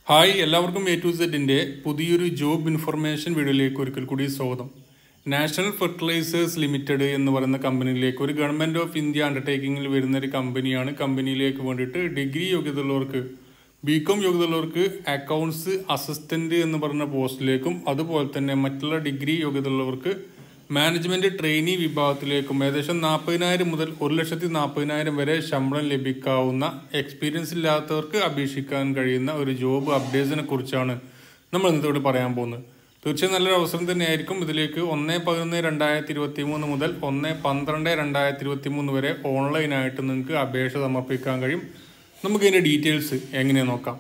hi എല്ലാവർക്കും A to സെറ്റിൻ്റെ പുതിയൊരു ജോബ് ഇൻഫർമേഷൻ വീഡിയോയിലേക്ക് ഒരിക്കൽ കൂടി സ്വാഗതം നാഷണൽ ഫെർട്ടിലൈസേഴ്സ് ലിമിറ്റഡ് എന്ന് പറയുന്ന കമ്പനിയിലേക്ക് ഒരു ഗവൺമെൻറ് ഓഫ് ഇന്ത്യ അണ്ടർടേക്കിങ്ങിൽ വരുന്ന ഒരു കമ്പനിയാണ് കമ്പനിയിലേക്ക് വേണ്ടിയിട്ട് ഡിഗ്രി യോഗ്യതയുള്ളവർക്ക് ബി കോം യോഗ്യതയുള്ളവർക്ക് അക്കൗണ്ട്സ് അസിസ്റ്റന്റ് എന്ന് പറയുന്ന പോസ്റ്റിലേക്കും അതുപോലെ തന്നെ മറ്റുള്ള ഡിഗ്രി യോഗ്യതയുള്ളവർക്ക് മാനേജ്മെന്റ് ട്രെയിനി വിഭാഗത്തിലേക്കും ഏകദേശം നാൽപ്പതിനായിരം മുതൽ ഒരു ലക്ഷത്തി നാൽപ്പതിനായിരം വരെ ശമ്പളം ലഭിക്കാവുന്ന എക്സ്പീരിയൻസ് ഇല്ലാത്തവർക്ക് അപേക്ഷിക്കാൻ കഴിയുന്ന ഒരു ജോബ് അപ്ഡേറ്റ്സിനെ കുറിച്ചാണ് നമ്മൾ ഇന്നത്തോട് പറയാൻ പോകുന്നത് തീർച്ചയായും നല്ലൊരു അവസരം തന്നെയായിരിക്കും ഇതിലേക്ക് ഒന്ന് പതിനൊന്ന് രണ്ടായിരത്തി ഇരുപത്തി മൂന്ന് മുതൽ ഒന്ന് പന്ത്രണ്ട് രണ്ടായിരത്തി ഇരുപത്തി മൂന്ന് വരെ ഓൺലൈനായിട്ട് നിങ്ങൾക്ക് അപേക്ഷ സമർപ്പിക്കാൻ കഴിയും നമുക്ക് ഇതിൻ്റെ ഡീറ്റെയിൽസ് എങ്ങനെയാണ് നോക്കാം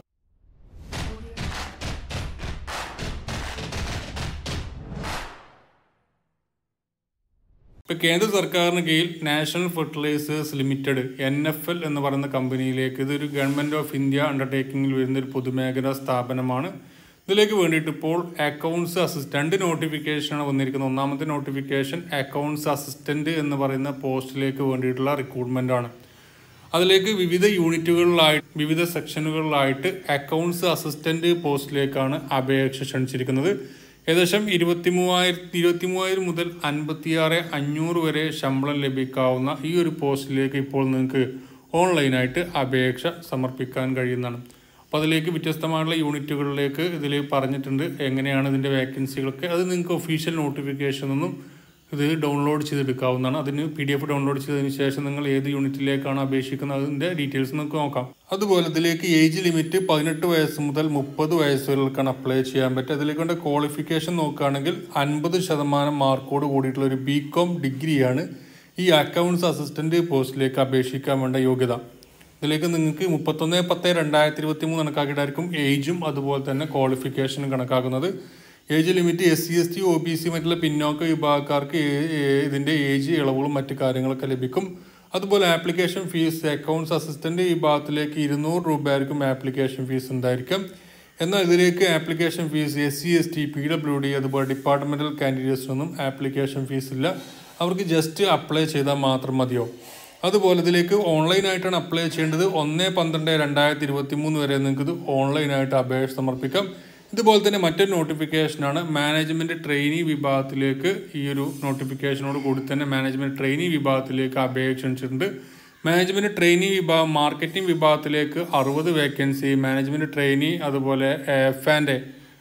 ഇപ്പോൾ കേന്ദ്ര സർക്കാരിന് കീഴിൽ National Fertilizers Limited N F L എന്ന് പറയുന്ന കമ്പനിയിലേക്ക് ഇതൊരു ഗവൺമെൻറ് ഓഫ് ഇന്ത്യ അണ്ടർടേക്കിങ്ങിൽ വരുന്ന ഒരു പൊതുമേഖലാ സ്ഥാപനമാണ് ഇതിലേക്ക് വേണ്ടിയിട്ട് ഇപ്പോൾ അക്കൗണ്ട്സ് അസിസ്റ്റന്റ് രണ്ട് നോട്ടിഫിക്കേഷനാണ് വന്നിരിക്കുന്നത് ഒന്നാമത്തെ നോട്ടിഫിക്കേഷൻ അക്കൗണ്ട്സ് അസിസ്റ്റന്റ് എന്ന് പറയുന്ന പോസ്റ്റിലേക്ക് വേണ്ടിയിട്ടുള്ള റിക്രൂട്ട്മെൻ്റ് ആണ് അതിലേക്ക് വിവിധ യൂണിറ്റുകളിലായി വിവിധ സെക്ഷനുകളിലായിട്ട് അക്കൗണ്ട്സ് അസിസ്റ്റന്റ് പോസ്റ്റിലേക്കാണ് അപേക്ഷ ക്ഷണിച്ചിരിക്കുന്നത് ഏകദേശം ഇരുപത്തി മൂവായിരത്തി ഇരുപത്തി മൂവായിരം മുതൽ അൻപത്തിയാറ് അഞ്ഞൂറ് വരെ ശമ്പളം ലഭിക്കാവുന്ന ഈ ഒരു പോസ്റ്റിലേക്ക് ഇപ്പോൾ നിങ്ങൾക്ക് ഓൺലൈനായിട്ട് അപേക്ഷ സമർപ്പിക്കാൻ കഴിയുന്നതാണ് അപ്പോൾ അതിലേക്ക് വ്യത്യസ്തമായുള്ള യൂണിറ്റുകളിലേക്ക് ഇതിൽ പറഞ്ഞിട്ടുണ്ട് എങ്ങനെയാണ് ഇതിൻ്റെ വേക്കൻസികളൊക്കെ അത് നിങ്ങൾക്ക് ഒഫീഷ്യൽ നോട്ടിഫിക്കേഷൻ ഒന്നും ഇത് ഡൗൺലോഡ് ചെയ്തെടുക്കാവുന്നതാണ് അതിന് പി ഡി എഫ് ഡൗൺലോഡ് ചെയ്തതിന് ശേഷം നിങ്ങൾ ഏത് യൂണിറ്റിലേക്കാണ് അപേക്ഷിക്കുന്നത് അതിൻ്റെ ഡീറ്റെയിൽസ് നമുക്ക് നോക്കാം അതുപോലെ ഇതിലേക്ക് ഏജ് ലിമിറ്റ് പതിനെട്ട് വയസ്സ് മുതൽ മുപ്പത് വയസ്സ് വരെക്കാണ് അപ്ലൈ ചെയ്യാൻ പറ്റുക അതിലേക്കൊണ്ട് ക്വാളിഫിക്കേഷൻ നോക്കുകയാണെങ്കിൽ അൻപത് ശതമാനം മാർക്കോട് കൂടിയിട്ടുള്ള ഒരു ബി കോം ഡിഗ്രിയാണ് ഈ അക്കൗണ്ട്സ് അസിസ്റ്റന്റ് പോസ്റ്റിലേക്ക് അപേക്ഷിക്കാൻ വേണ്ട യോഗ്യത ഇതിലേക്ക് നിങ്ങൾക്ക് മുപ്പത്തൊന്ന് പത്ത് രണ്ടായിരത്തി ഇരുപത്തി മൂന്ന് കണക്കാക്കിയിട്ടായിരിക്കും ഏജും അതുപോലെ തന്നെ ക്വാളിഫിക്കേഷനും കണക്കാക്കുന്നത് age limit S C S T O B C മറ്റുള്ള പിന്നോക്ക വിഭാഗക്കാർക്ക് ഏ- ഏ- ഇതിൻ്റെ ഏജ് ഇളവുകളും മറ്റു കാര്യങ്ങളൊക്കെ ലഭിക്കും അതുപോലെ ആപ്ലിക്കേഷൻ ഫീസ് അക്കൗണ്ട്സ് അസിസ്റ്റന്റ് വിഭാഗത്തിലേക്ക് ഇരുന്നൂറ് രൂപയായിരിക്കും ആപ്ലിക്കേഷൻ ഫീസ് ഉണ്ടായിരിക്കും എന്നാൽ ഇതിലേക്ക് application fees S C S T P W D അതുപോലെ ഡിപ്പാർട്ട്മെന്റൽ കാൻഡിഡേറ്റ്സിനൊന്നും ആപ്ലിക്കേഷൻ ഫീസ് ഇല്ല അവർക്ക് ജസ്റ്റ് അപ്ലൈ ചെയ്താൽ മാത്രം മതിയോ അതുപോലെ ഇതിലേക്ക് ഓൺലൈനായിട്ടാണ് അപ്ലൈ ചെയ്യേണ്ടത് ഒന്ന് പന്ത്രണ്ട് രണ്ടായിരത്തി ഇരുപത്തി മൂന്ന് വരെ നിങ്ങൾക്ക് ഇത് ഓൺലൈനായിട്ട് അപേക്ഷ സമർപ്പിക്കാം ഇതുപോലെ തന്നെ മറ്റൊരു നോട്ടിഫിക്കേഷനാണ് മാനേജ്മെന്റ് ട്രെയിനി വിഭാഗത്തിലേക്ക് ഈ ഒരു നോട്ടിഫിക്കേഷനോട് കൂടി തന്നെ മാനേജ്മെന്റ് ട്രെയിനി വിഭാഗത്തിലേക്ക് അപേക്ഷ ക്ഷണിച്ചിട്ടുണ്ട് മാനേജ്മെന്റ് ട്രെയിനി വിഭാഗം മാർക്കറ്റിംഗ് വിഭാഗത്തിലേക്ക് അറുപത് വേക്കൻസി മാനേജ്മെന്റ് ട്രെയിനി അതുപോലെ എഫ് ആൻഡ്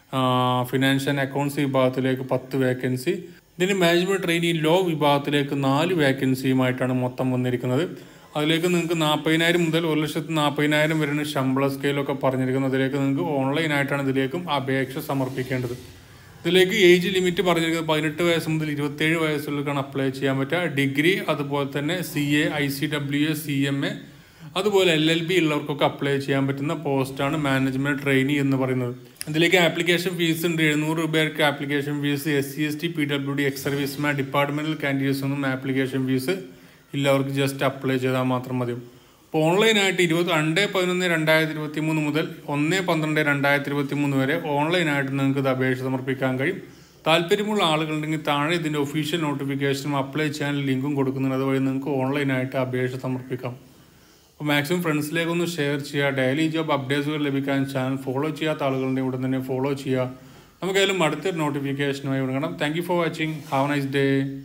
ഫിനാൻഷ്യൽ അക്കൗണ്ട്സ് വിഭാഗത്തിലേക്ക് പത്ത് വേക്കൻസി ഇതിന് മാനേജ്മെന്റ് ട്രെയിനി ലോ വിഭാഗത്തിലേക്ക് നാല് വേക്കൻസിയുമായിട്ടാണ് മൊത്തം വന്നിരിക്കുന്നത് അതിലേക്ക് നിങ്ങൾക്ക് നാൽപ്പതിനായിരം മുതൽ ഒരു ലക്ഷത്തി നാൽപ്പതിനായിരം വരെയാണ് ശമ്പള സ്കെയിലൊക്കെ പറഞ്ഞിരിക്കുന്നത് അതിലേക്ക് നിങ്ങൾക്ക് ഓൺലൈനായിട്ടാണ് ഇതിലേക്കും അപേക്ഷ സമർപ്പിക്കേണ്ടത് ഇതിലേക്ക് ഏജ് ലിമിറ്റ് പറഞ്ഞിരിക്കുന്നത് പതിനെട്ട് വയസ്സ് മുതൽ ഇരുപത്തേഴ് വയസ്സുള്ളവർക്കാണ് അപ്ലൈ ചെയ്യാൻ പറ്റുക ഡിഗ്രി അതുപോലെ തന്നെ C A I C W A C M A അതുപോലെ എൽ എൽ ബി ഉള്ളവർക്കൊക്കെ അപ്ലൈ ചെയ്യാൻ പറ്റുന്ന പോസ്റ്റാണ് മാനേജ്മെന്റ് ട്രെയിനി എന്ന് പറയുന്നത് ഇതിലേക്ക് ആപ്ലിക്കേഷൻ ഫീസ് ഉണ്ട് എഴുന്നൂറ് രൂപയ്ക്ക് application fees S C S T P W D ex serviceman departmental candidates ഒന്നും ആപ്ലിക്കേഷൻ ഫീസ് ഇല്ല അവർക്ക് ജസ്റ്റ് അപ്ലൈ ചെയ്താൽ മാത്രം മതി അപ്പോൾ ഓൺലൈനായിട്ട് ഇരുപത് രണ്ട് പതിനൊന്ന് രണ്ടായിരത്തി ഇരുപത്തി മൂന്ന് മുതൽ ഒന്ന് പന്ത്രണ്ട് രണ്ടായിരത്തി ഇരുപത്തി മൂന്ന് വരെ ഓൺലൈനായിട്ട് നിങ്ങൾക്ക് ഇത് അപേക്ഷ സമർപ്പിക്കാൻ കഴിയും താല്പര്യമുള്ള ആളുകളുണ്ടെങ്കിൽ താഴെ ഇതിൻ്റെ ഒഫീഷ്യൽ നോട്ടിഫിക്കേഷനും അപ്ലൈ ചെയ്യാൻ ലിങ്കും കൊടുക്കുന്നുണ്ട് അതുവഴി നിങ്ങൾക്ക് ഓൺലൈനായിട്ട് അപേക്ഷ സമർപ്പിക്കാം അപ്പോൾ മാക്സിമം ഫ്രണ്ട്സിലേക്കൊന്ന് ഷെയർ ചെയ്യുക ഡെയിലി ജോബ് അപ്ഡേറ്റ്സുകൾ ലഭിക്കാൻ ചാനൽ ഫോളോ ചെയ്യാത്ത ആളുകളുണ്ടെങ്കിൽ ഉടൻ തന്നെ ഫോളോ ചെയ്യുക നമുക്കായാലും അടുത്തൊരു നോട്ടിഫിക്കേഷനുമായി വിടണം thank you for watching have nice day